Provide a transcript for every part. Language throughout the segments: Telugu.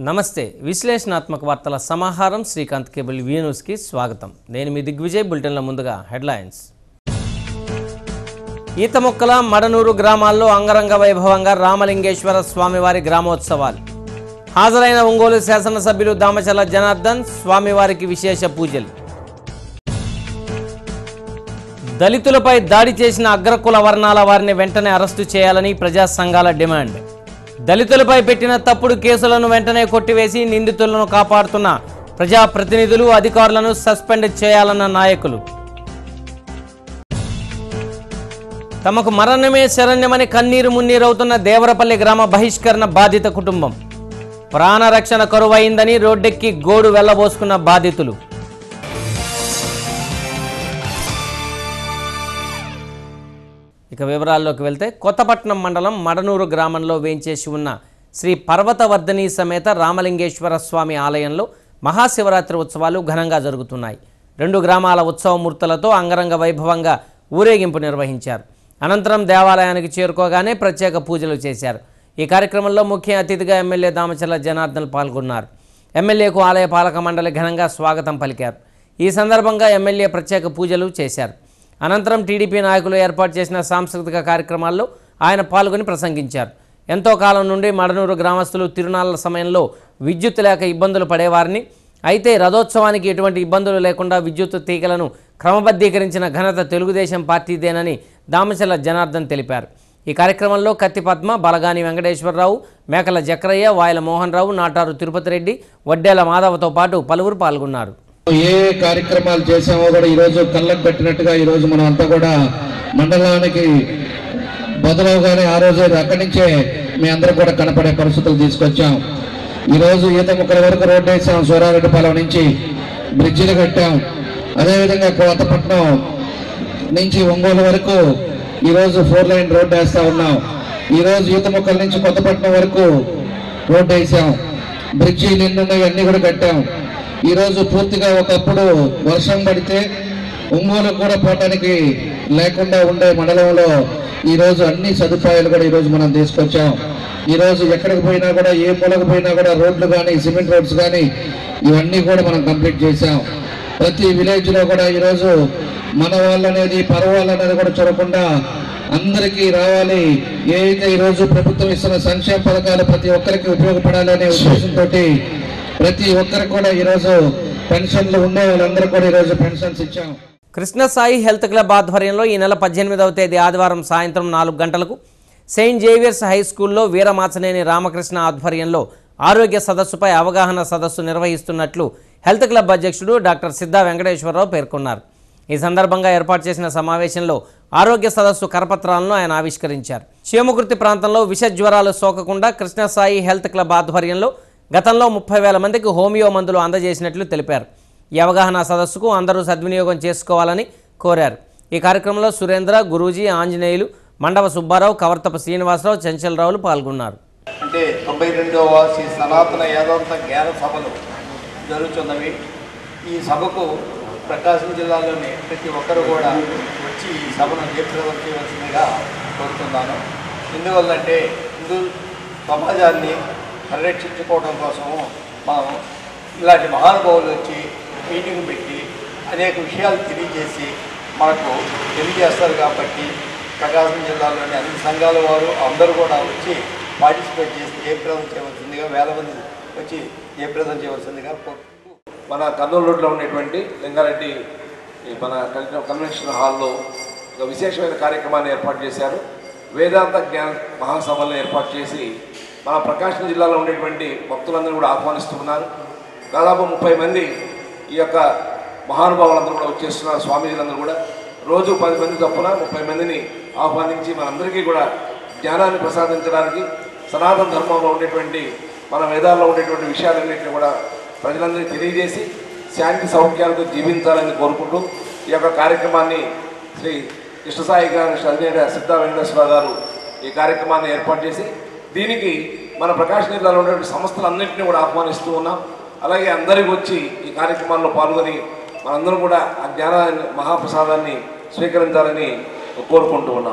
నమస్తే విశ్లేషణాత్మక వార్తల సమాహారం శ్రీకాంత్ కేబుల్ వ్యూ న్యూస్కి స్వాగతం నేను మీ దిగ్విజయ్ బులెటిన్ల ముందుగా హెడ్లైన్స్ ఈత మొక్కల మడనూరు గ్రామాల్లో అంగరంగ వైభవంగా రామలింగేశ్వర స్వామివారి గ్రామోత్సవాలు హాజరైన ఒంగోలు శాసనసభ్యులు దామచల జనార్దన్ స్వామివారికి విశేష పూజలు దళితులపై దాడి చేసిన అగ్రకుల వర్ణాల వారిని వెంటనే అరెస్టు చేయాలని ప్రజా సంఘాల డిమాండ్ దళితులపై పెట్టిన తప్పుడు కేసులను వెంటనే కొట్టివేసి నిందితులను కాపాడుతున్న ప్రజాప్రతినిధులు అధికారులను సస్పెండ్ చేయాలన్న నాయకులు తమకు మరణమే శరణ్యమని కన్నీరు మున్నీరవుతున్న దేవరపల్లి గ్రామ బహిష్కరణ బాధిత కుటుంబం ప్రాణరక్షణ కరువైందని రోడ్డెక్కి గోడు వెళ్లబోసుకున్న బాధితులు ఇక వివరాల్లోకి వెళ్తే కొత్తపట్నం మండలం మడనూరు గ్రామంలో వేంచేసి ఉన్న శ్రీ పర్వతవర్ధని సమేత రామలింగేశ్వర స్వామి ఆలయంలో మహాశివరాత్రి ఉత్సవాలు ఘనంగా జరుగుతున్నాయి రెండు గ్రామాల ఉత్సవమూర్తులతో అంగరంగ వైభవంగా ఊరేగింపు నిర్వహించారు అనంతరం దేవాలయానికి చేరుకోగానే ప్రత్యేక పూజలు చేశారు ఈ కార్యక్రమంలో ముఖ్య అతిథిగా ఎమ్మెల్యే దామచర్ల జనార్దన్ పాల్గొన్నారు ఎమ్మెల్యేకు ఆలయ పాలక మండలి ఘనంగా స్వాగతం పలికారు ఈ సందర్భంగా ఎమ్మెల్యే ప్రత్యేక పూజలు చేశారు అనంతరం టీడీపీ నాయకులు ఏర్పాటు చేసిన సాంస్కృతిక కార్యక్రమాల్లో ఆయన పాల్గొని ప్రసంగించారు ఎంతో కాలం నుండి మడనూరు గ్రామస్తులు తిరునాళ్ల సమయంలో విద్యుత్ లేక ఇబ్బందులు పడేవారిని అయితే రథోత్సవానికి ఎటువంటి ఇబ్బందులు లేకుండా విద్యుత్ తీగలను క్రమబద్ధీకరించిన ఘనత తెలుగుదేశం పార్టీదేనని దామచల జనార్దన్ తెలిపారు ఈ కార్యక్రమంలో కత్తి పద్మ బలగాని వెంకటేశ్వరరావు మేకల జక్రయ్య వాయల మోహన్ రావు నాటారు తిరుపతి రెడ్డి వడ్డేల మాధవతో పాటు పలువురు పాల్గొన్నారు ఏ కార్యక్రమాలు చేసామో కూడా ఈరోజు కళ్ళకు పెట్టినట్టుగా ఈరోజు మనం అంతా కూడా మండలానికి బదులవగానే ఆ రోజు అక్కడి నుంచే మీ అందరూ కూడా కనపడే పరిస్థితులు తీసుకొచ్చాం ఈరోజు ఈత ముక్కల వరకు రోడ్డు వేసాం సూరారెడ్డిపాలెం నుంచి బ్రిడ్జిలు కట్టాం అదేవిధంగా కోతపట్నం నుంచి ఒంగోలు వరకు ఈరోజు ఫోర్ లైన్ రోడ్డు వేస్తా ఉన్నాం ఈరోజు ఈత ముక్కల నుంచి కొత్తపట్నం వరకు రోడ్డు వేసాం బ్రిడ్జీలు ఎన్ని ఉన్నాయి అన్ని కూడా కట్టాం ఈరోజు పూర్తిగా ఒకప్పుడు వర్షం పడితే ఒంగోలు కూడా పోవటానికి లేకుండా ఉండే మండలంలో ఈరోజు అన్ని సదుపాయాలు కూడా ఈరోజు మనం తీసుకొచ్చాం ఈరోజు ఎక్కడికి పోయినా కూడా ఏ మూలకు పోయినా కూడా రోడ్లు కానీ సిమెంట్ రోడ్స్ కానీ ఇవన్నీ కూడా మనం కంప్లీట్ చేశాం ప్రతి విలేజ్ లో కూడా ఈరోజు మన వాళ్ళు అనేది పరవాళ్ళు అనేది కూడా చూడకుండా అందరికీ రావాలి ఏదైతే ఈరోజు ప్రభుత్వం ఇస్తున్న సంక్షేమ పథకాలు ప్రతి ఒక్కరికి ఉపయోగపడాలి అనే ఉద్దేశంతో ప్రతి ఒక్కరికి కూడా ఈరోజు పెన్షన్లు ఉండే వాళ్ళందరూ కూడా ఈరోజు పెన్షన్స్ ఇచ్చాం కృష్ణసాయి హెల్త్ క్లబ్ ఆధ్వర్యంలో ఈ నెల పద్దెనిమిదవ తేదీ ఆదివారం సాయంత్రం నాలుగు గంటలకు సెయింట్ జేవియర్స్ హై స్కూల్లో వీరమాచనేని రామకృష్ణ ఆధ్వర్యంలో ఆరోగ్య సదస్సుపై అవగాహన సదస్సు నిర్వహిస్తున్నట్లు హెల్త్ క్లబ్ అధ్యక్షుడు డాక్టర్ సిద్ధా వెంకటేశ్వరరావు పేర్కొన్నారు ఈ సందర్భంగా ఏర్పాటు చేసిన సమావేశంలో ఆరోగ్య సదస్సు కరపత్రాలను ఆయన ఆవిష్కరించారు చీమకుర్తి ప్రాంతంలో విష జ్వరాలు సోకకుండా కృష్ణసాయి హెల్త్ క్లబ్ ఆధ్వర్యంలో గతంలో ముప్పై వేల మందికి హోమియో మందులు అందజేసినట్లు తెలిపారు ఈ అవగాహన సదస్సుకు అందరూ సద్వినియోగం చేసుకోవాలని కోరారు ఈ కార్యక్రమంలో సురేంద్ర గురూజీ ఆంజనేయులు మండవ సుబ్బారావు కవర్తప శ్రీనివాసరావు చంచలరావులు పాల్గొన్నారు అంటే తొంభై రెండవ శ్రీ సనాతన యాదవంత జ్ఞాన సభలు జరుగుతున్నవి ఈ సభకు ప్రకాశం జిల్లాలోని ప్రతి ఒక్కరు కూడా వచ్చి ఈ సభను జయప్రదం చేయవలసిందిగా కోరుతున్నాను ఎందువల్లంటే హిందూ సమాజాన్ని పరిరక్షించుకోవడం కోసము మనం ఇలాంటి మహానుభావులు వచ్చి మీటింగ్ పెట్టి అనేక విషయాలు తెలియజేసి మనకు తెలియజేస్తారు కాబట్టి ప్రకాశం జిల్లాలోని అన్ని సంఘాల వారు అందరూ కూడా వచ్చి పార్టిసిపేట్ చేసి జయప్రదం చేయవలసిందిగా వేల మంది వచ్చి జయప్రదం చేయవలసిందిగా కోరుకుంటూ మన కర్నూలు రోడ్లో ఉండేటువంటి లింగారెడ్డి ఈ మన కన్- కన్వెన్షన్ హాల్లో ఒక విశేషమైన కార్యక్రమాన్ని ఏర్పాటు చేశారు వేదాంత జ్ఞాన మహాసభలను ఏర్పాటు చేసి మన ప్రకాశం జిల్లాలో ఉండేటువంటి భక్తులందరూ కూడా ఆహ్వానిస్తున్నారు దాదాపు ముప్పై మంది ఈ యొక్క మహానుభావులందరూ కూడా వచ్చేస్తున్నారు స్వామీజీలందరూ కూడా రోజు పది మంది చొప్పున ముప్పై మందిని ఆహ్వానించి మనందరికీ కూడా జ్ఞానాన్ని ప్రసాదించడానికి సనాతన ధర్మంలో ఉండేటువంటి మన వేదాల్లో ఉండేటువంటి విషయాలన్నింటినీ కూడా ప్రజలందరికీ తెలియజేసి శాంతి సౌఖ్యాలతో జీవించాలని కోరుకుంటూ ఈ యొక్క కార్యక్రమాన్ని శ్రీ కృష్ణసాయి గారు అధినేత సిద్ధా వెంకటేశ్వర గారు ఈ కార్యక్రమాన్ని ఏర్పాటు చేసి దీనికి మన ప్రకాశం జిల్లాలో ఉన్నటువంటి సంస్థలన్నింటినీ కూడా ఆహ్వానిస్తూ ఉన్నాం అలాగే అందరికీ వచ్చి ఈ కార్యక్రమాల్లో పాల్గొని మనందరం కూడా ఆ జ్ఞానాన్ని మహాప్రసాదాన్ని స్వీకరించాలని కోరుకుంటూ ఉన్నాం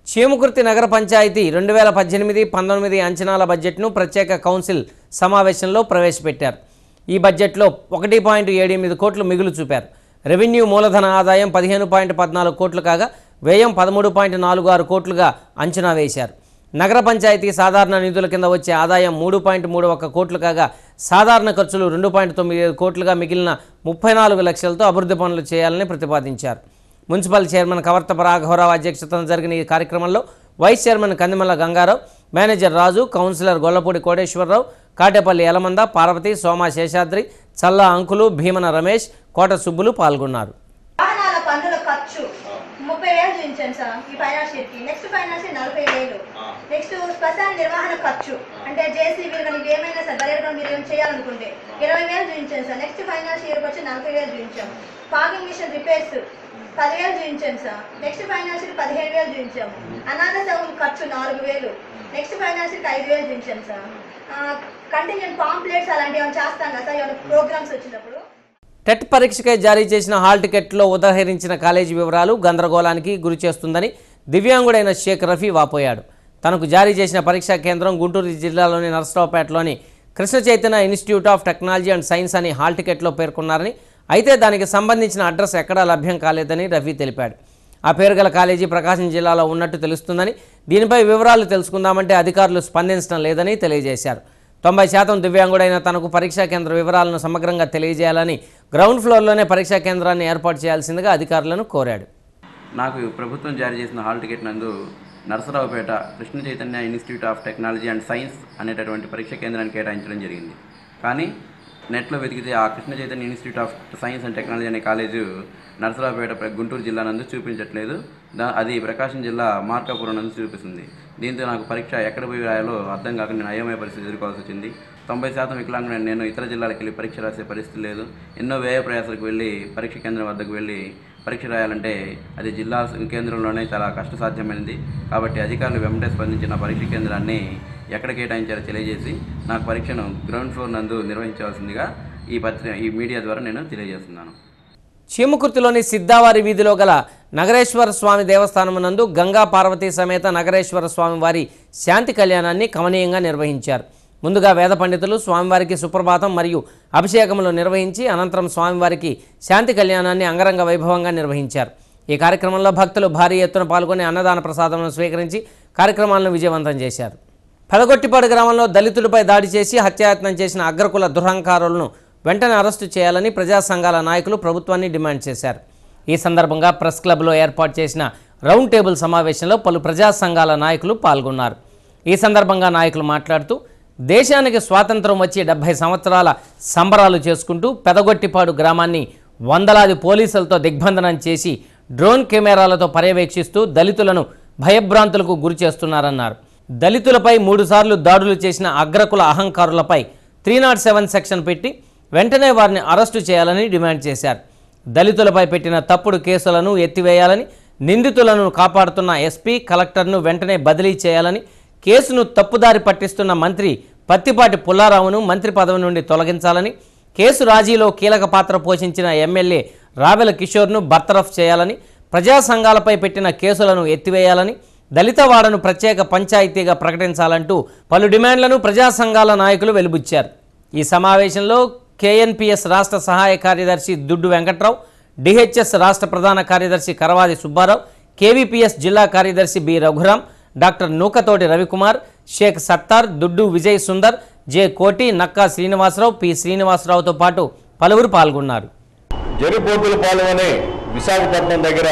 చీమకుర్తి నగర పంచాయతీ రెండు వేల పద్దెనిమిది పంతొమ్మిది అంచనాల బడ్జెట్ను ప్రత్యేక కౌన్సిల్ సమావేశంలో ప్రవేశపెట్టారు ఈ బడ్జెట్లో ఒకటి పాయింట్ ఏడు ఎనిమిది కోట్లు మిగులు చూపారు రెవెన్యూ మూలధన ఆదాయం పదిహేను పాయింట్ పద్నాలుగు కోట్లు కాగా వ్యయం పదమూడు పాయింట్ నాలుగు ఆరు కోట్లుగా అంచనా వేశారు నగర పంచాయతీ సాధారణ నిధుల కింద వచ్చే ఆదాయం మూడు పాయింట్ మూడు ఒక్క కోట్లు కాగా సాధారణ ఖర్చులు రెండు పాయింట్ తొమ్మిది ఐదు కోట్లుగా మిగిలిన ముప్పై నాలుగు లక్షలతో అభివృద్ధి పనులు చేయాలని ప్రతిపాదించారు మున్సిపల్ చైర్మన్ కవర్తప రాఘవరావు అధ్యక్షతన జరిగిన ఈ కార్యక్రమంలో vice chairman Kandimalla Gangarao manager Raju councillor Gollapudi Koteswararao Katepalli Yalamanda Parvathi Soma Seshadri Challa Ankulu Bhimana Ramesh Kota Subbulu పాల్గొన్నారు వాహనాల పన్నుల ఖర్చు ముప్పై వేలు చూపించాను సార్ ఈ ఫైనాన్స్ ఇయర్ కి నెక్స్ట్ ఫైనాన్స్ ఇయర్ నలభై వేలు నెక్స్ట్ శ్మశాన నిర్వహణ ఖర్చు అంటే జేసీబీలు కానీ ఇవి ఏమైనా సార్ బలేరు మీరు ఏమైనా చేయాలనుకుంటే ఇరవై వేలు చూపించాను సార్ నెక్స్ట్ ఫైనాన్స్ ఇయర్ వచ్చి నలభై వేలు చూపించాం ఫాగింగ్ మిషన్ రిపేర్స్ పదివేలు చూపించాను సార్ నెక్స్ట్ ఫైనాన్స్ ఇయర్ పదిహేడు వేలు చూపించాము అనాథ సేవల ఖర్చు నాలుగు వేలు నెక్స్ట్ ఫైనాన్స్ ఇయర్కి ఐదు వేలు చూపించాను సార్ కంటిన్యూన్ పాంప్లెట్స్ అలాంటివి ఏమైనా చేస్తాం కదా సార్ ఏమైనా ప్రోగ్రామ్స్ వచ్చినప్పుడు టెట్ పరీక్షకై జారీ చేసిన హాల్ టికెట్లో ఉదహరించిన కాలేజీ వివరాలు గందరగోళానికి గురి చేస్తుందని దివ్యాంగుడైన షేక్ రఫీ వాపోయాడు తనకు జారీ చేసిన పరీక్షా కేంద్రం గుంటూరు జిల్లాలోని నరసరావుపేటలోని Krishna Chaitanya institute of technology and science అని హాల్ టికెట్లో పేర్కొన్నారని అయితే దానికి సంబంధించిన అడ్రస్ ఎక్కడా లభ్యం కాలేదని రఫీ తెలిపాడు ఆ పేరు గల కాలేజీ ప్రకాశం జిల్లాలో ఉన్నట్టు తెలుస్తుందని దీనిపై వివరాలు తెలుసుకుందామంటే అధికారులు స్పందించడం లేదని తెలియజేశారు తొంభై శాతం దివ్యాంగుడైన తనకు పరీక్షా కేంద్ర వివరాలను సమగ్రంగా తెలియజేయాలని గ్రౌండ్ ఫ్లోర్లోనే పరీక్షా కేంద్రాన్ని ఏర్పాటు చేయాల్సిందిగా అధికారులను కోరాడు నాకు ప్రభుత్వం జారీ చేసిన హాల్ టికెట్ నందు Narasaraopet Krishna Chaitanya institute of technology and science అనేటటువంటి పరీక్ష కేంద్రాన్ని కేటాయించడం జరిగింది కానీ నెట్లో వెతికితే ఆ Krishna Chaitanya institute of science and technology అనే కాలేజు నరసరావుపేట ప్ర- గుంటూరు జిల్లా నందు చూపించట్లేదు దా అది ప్రకాశం జిల్లా మార్కాపురం నందు చూపిస్తుంది దీంతో నాకు పరీక్ష ఎక్కడ పోయి రాయాలో అర్థం కాక నేను అయోమయ పరిస్థితి ఎదుర్కోవాల్సి వచ్చింది తొంభై శాతం వికలాంగుడైన నేను ఇతర జిల్లాలకు వెళ్ళి పరీక్ష రాసే పరిస్థితి లేదు ఎన్నో వ్యయ ప్రయాసాలకు వెళ్ళి పరీక్ష కేంద్రం వద్దకు వెళ్ళి పరీక్ష రాయాలంటే అది జిల్లా కేంద్రంలోనే చాలా కష్టసాధ్యమైనది కాబట్టి అధికారులు వెంబడే స్పందించిన పరీక్ష కేంద్రాన్ని ఎక్కడ కేటాయించారో తెలియజేసి నాకు పరీక్షను గ్రౌండ్ ఫ్లోర్ నందు నిర్వహించవలసిందిగా ఈ పత్రిక ఈ మీడియా ద్వారా నేను తెలియజేస్తున్నాను చీమకుర్తిలోని సిద్ధావారి వీధిలో గల నగరేశ్వర స్వామి దేవస్థానం నందు గంగా పార్వతీ సమేత నగరేశ్వర స్వామి వారి శాంతి కళ్యాణాన్ని కమనీయంగా నిర్వహించారు ముందుగా వేద పండితులు స్వామివారికి సుప్రభాతం మరియు అభిషేకములు నిర్వహించి అనంతరం స్వామివారికి శాంతి కళ్యాణాన్ని అంగరంగ వైభవంగా నిర్వహించారు ఈ కార్యక్రమంలో భక్తులు భారీ ఎత్తున పాల్గొని అన్నదాన ప్రసాదములను స్వీకరించి కార్యక్రమాలను విజయవంతం చేశారు పెదగొట్టిపాడు గ్రామంలో దళితుడిపై దాడి చేసి హత్యాయత్నం చేసిన అగ్రకుల దురహంకారులను వెంటనే అరెస్టు చేయాలని ప్రజా సంఘాల నాయకులు ప్రభుత్వాన్ని డిమాండ్ చేశారు ఈ సందర్భంగా ప్రెస్ క్లబ్లో ఏర్పాటు చేసిన రౌండ్ టేబుల్ సమావేశంలో పలు ప్రజా సంఘాల నాయకులు పాల్గొన్నారు ఈ సందర్భంగా నాయకులు మాట్లాడుతూ దేశానికి స్వాతంత్రం వచ్చి డెబ్బై సంవత్సరాల సంబరాలు చేసుకుంటూ పెదగొట్టిపాడు గ్రామాన్ని వందలాది పోలీసులతో దిగ్బంధనం చేసి డ్రోన్ కెమెరాలతో పర్యవేక్షిస్తూ దళితులను భయభ్రాంతులకు గురి చేస్తున్నారన్నారు దళితులపై మూడుసార్లు దాడులు చేసిన అగ్రకుల అహంకారులపై త్రీ నాట్ సెవెన్ సెక్షన్ పెట్టి వెంటనే వారిని అరెస్టు చేయాలని డిమాండ్ చేశారు దళితులపై పెట్టిన తప్పుడు కేసులను ఎత్తివేయాలని నిందితులను కాపాడుతున్న ఎస్పీ కలెక్టర్ను వెంటనే బదిలీ చేయాలని కేసును తప్పుదారి పట్టిస్తున్న మంత్రి పత్తిపాటి పుల్లారావును మంత్రి పదవి నుండి తొలగించాలని కేసు రాజీలో కీలక పాత్ర పోషించిన ఎమ్మెల్యే రావెల కిషోర్ను బర్తరఫ్ చేయాలని ప్రజా సంఘాలపై పెట్టిన కేసులను ఎత్తివేయాలని దళితవాడను ప్రత్యేక పంచాయతీగా ప్రకటించాలంటూ పలు డిమాండ్లను ప్రజా సంఘాల నాయకులు వెలుబుచ్చారు ఈ సమావేశంలో కేఎన్పిఎస్ రాష్ట్ర సహాయ కార్యదర్శి దుడ్డు వెంకట్రావు డిహెచ్ఎస్ రాష్ట్ర ప్రధాన కార్యదర్శి కరవాది సుబ్బారావు కేవీపీఎస్ జిల్లా కార్యదర్శి B Raghuram doctor Nukathoti Ravikumar Sheikh Sattar Duddu Vijay Sundar J కోటి నక్కా శ్రీనివాసరావు పి శ్రీనివాసరావుతో పాటు పలువురు పాల్గొన్నారు జరిపోతుల పాలెం అనే విశాఖపట్నం దగ్గర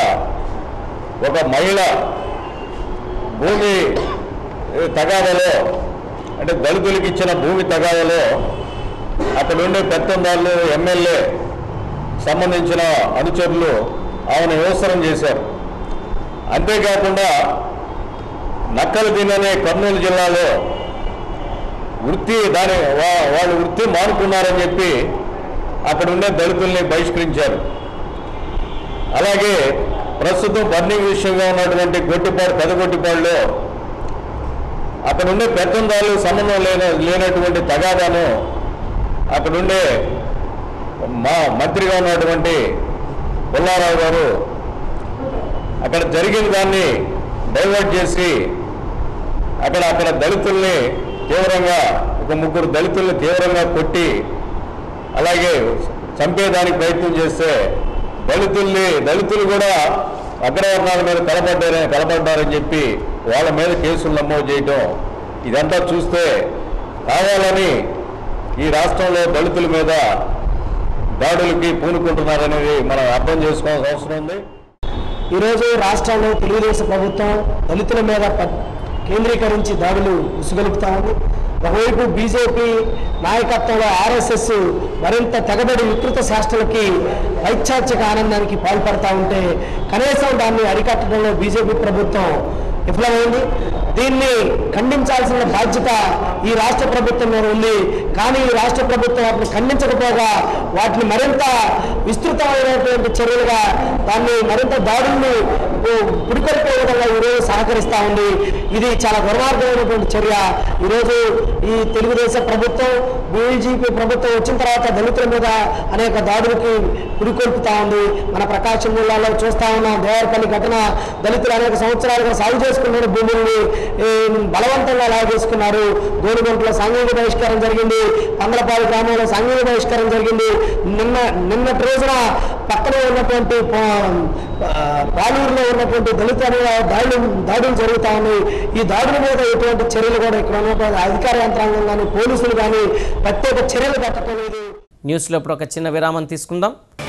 ఒక మహిళ భూమి ఏ, తగాదాలో అంటే దళితులకు ఇచ్చిన భూమి తగాదాలో అక్కడ ఉండే పెత్తందారులు ఎమ్మెల్యే సంబంధించిన అనుచరులు ఆమెను వ్యవసరం చేశారు అంతేకాకుండా నక్కల అనే కర్నూలు జిల్లాలో వృత్తి దాని వా- వాళ్ళు వృత్తి మానుకున్నారని చెప్పి అక్కడ ఉండే దళితుల్ని బహిష్కరించారు అలాగే ప్రస్తుతం బర్నింగ్ విషయంగా ఉన్నటువంటి గొట్టిపాడు పెదగొట్టిపాడులో అక్కడ ఉండే పెత్తందారులకు సంబంధం లేన లేనటువంటి తగాదాను అక్కడ ఉండే మా మంత్రిగా ఉన్నటువంటి పుల్లారావు గారు అక్కడ జరిగిన దాన్ని డైవర్ట్ చేసి అక్కడ అక్కడ దళితుల్ని తీవ్రంగా ఒక ముగ్గురు దళితుల్ని తీవ్రంగా కొట్టి అలాగే చంపేదానికి ప్రయత్నం చేస్తే దళితుల్ని దళితులు కూడా అగ్రవర్ణాల మీద కలపడ్డారని కలపడ్డారని చెప్పి వాళ్ళ మీద కేసులు నమోదు చేయటం ఇదంతా చూస్తే కావాలని ఈ రాష్ట్రంలో దళితుల మీద దాడులకి పూనుకుంటున్నారనేది మనం అర్థం చేసుకోవాల్సిన అవసరం ఉంది ఈరోజు రాష్ట్రంలో తెలుగుదేశం ప్రభుత్వం దళితుల మీద ప- కేంద్రీకరించి దాడులు ఉసుగొలుపుతా ఉంది ఒకవైపు బీజేపీ నాయకత్వంలో ఆర్ఎస్ఎస్ మరింత తెగబడి వికృత శాస్త్రలకి పైచాచిక ఆనందానికి పాల్పడతా ఉంటే కనీసం దాన్ని అరికట్టడంలో బీజేపీ ప్రభుత్వం విఫలమైంది దీన్ని ఖండించాల్సిన బాధ్యత ఈ రాష్ట్ర ప్రభుత్వం మీద ఉంది కానీ ఈ రాష్ట్ర ప్రభుత్వం వాటిని ఖండించకపోగా వాటిని మరింత విస్తృతమైనటువంటి చర్యలుగా దాన్ని మరింత దాడుల్ని పుడికొల్పే విధంగా ఈరోజు సహకరిస్తూ ఉంది ఇది చాలా దుర్మార్గమైనటువంటి చర్య ఈరోజు ఈ తెలుగుదేశం ప్రభుత్వం బీజేపీ ప్రభుత్వం వచ్చిన తర్వాత దళితుల మీద అనేక దాడులకి పురికొల్పుతా ఉంది మన ప్రకాశం జిల్లాలో చూస్తా ఉన్నాం దేవరపల్లి ఘటన దళితులు అనేక సంవత్సరాలుగా సాగు చేసుకున్న భూముల్ని ఏ, బలవంతంగా లాగేసుకున్నారు గోనుగుంటలో సాంఘిక బహిష్కారం జరిగింది పందలపాడు గ్రామంలో సాంఘిక బహిష్కారం జరిగింది నిన్న నిన్నటి రోజున పక్కనే ఉన్నటువంటి పా- ఆ, పాలూరులో ఉన్నటువంటి దళిత దాడులు దాడులు జరుగుతా ఉన్నాయి ఈ దాడుల మీద ఎటువంటి చర్యలు కూడా ఇక్కడ ఉన్నటువంటి అధికార యంత్రాంగం కానీ పోలీసులు కానీ ప్రత్యేక చర్యలు పెట్టడం లేదు న్యూస్లో ఇప్పుడు ఒక చిన్న విరామం తీసుకుందాం